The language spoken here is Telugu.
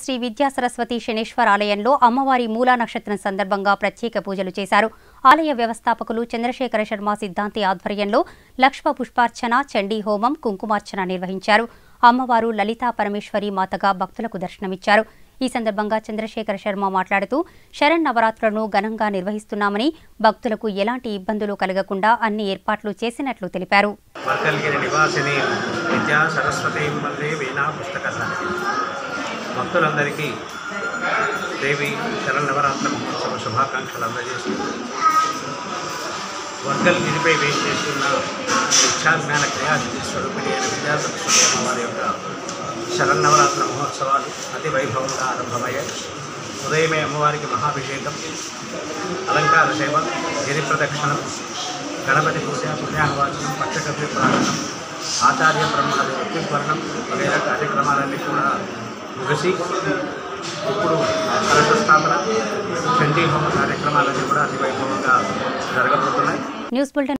శ్రీ విద్యా సరస్వతి శనేశ్వర ఆలయంలో అమ్మవారి మూలా నక్షత్రం సందర్భంగా ప్రత్యేక పూజలు చేశారు ఆలయ వ్యవస్థాపకులు చంద్రశేఖర శర్మ సిద్ధాంతి ఆధ్వర్యంలో లక్ష్మ పుష్పార్చన చండీ హోమం కుంకుమార్చన నిర్వహించారు అమ్మవారు లలితా పరమేశ్వరి మాతగా భక్తులకు దర్శనమిచ్చారు ఈ సందర్భంగా చంద్రశేఖర శర్మ మాట్లాడుతూ శరణ్ నవరాత్రులను ఘనంగా నిర్వహిస్తున్నామని భక్తులకు ఎలాంటి ఇబ్బందులు కలగకుండా అన్ని ఏర్పాట్లు చేసినట్లు తెలిపారు వర్కల్గిరి నివాసిని విద్యా సరస్వతి మల్లి వీణా పుస్తకాలు భక్తులందరికీ దేవి శరన్నవరాత్ర మహోత్సవ శుభాకాంక్షలు అందజేసి వర్గల్గిరిపై వేసి చేస్తున్న విద్యాజ్ఞాన క్రియాశక్తి స్వరూపిణి అయిన విద్యా సరస్వతి అమ్మవారి యొక్క శరన్నవరాత్ర మహోత్సవాలు అతి వైభవంగా ఆరంభమయ్యాయి ఉదయమే అమ్మవారికి మహాభిషేకం అలంకార సేవ గిరి ప్రదక్షిణం గణపతి పూజ పుణ్యాహవాచనం పక్షకవి ప్రాణనం ఆచార్య బ్రహ్మాది వృత్తివర్ణం వగైరా కార్యక్రమాలన్నీ కూడా ముగిసి ఇప్పుడు కలశ స్థాపన చండీ హోమ కార్యక్రమాలన్నీ కూడా అతి వైభవంగా జరగబోతున్నాయి న్యూస్ బులెటిన్